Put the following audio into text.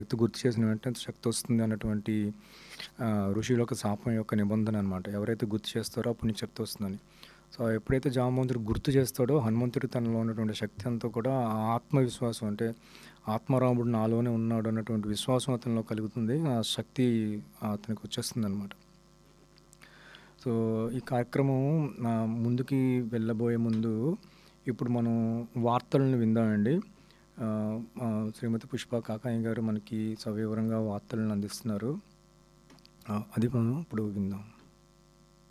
వ్యక్తి గుర్తు చేసిన వెంటనే శక్తి వస్తుంది అన్నటువంటి ఆహ్, ఋషుల యొక్క శాపం యొక్క నిబంధన అనమాట. ఎవరైతే గుర్తు చేస్తారో అప్పుడు నీకు శక్తి వస్తుందని. సో, ఎప్పుడైతే జాంబవంతుడు గుర్తు చేస్తాడో హనుమంతుడు తనలో ఉన్నటువంటి శక్తి అంతా కూడా ఆ ఆత్మవిశ్వాసం అంటే ఆత్మరాముడు నాలోనే ఉన్నాడు అన్నటువంటి విశ్వాసం అతనిలో కలుగుతుంది. ఆ శక్తి అతనికి వచ్చేస్తుందనమాట. సో, ఈ కార్యక్రమం ఆహ్, ముందుకి వెళ్ళబోయే ముందు ఇప్పుడు మనం వార్తలను విందామండి. ఆహ్, ఆహ్, శ్రీమతి పుష్ప కాకాని గారు మనకి సవివరంగా వార్తలను అందిస్తున్నారు. ఆహ్, అది మనం ఇప్పుడు విందాం.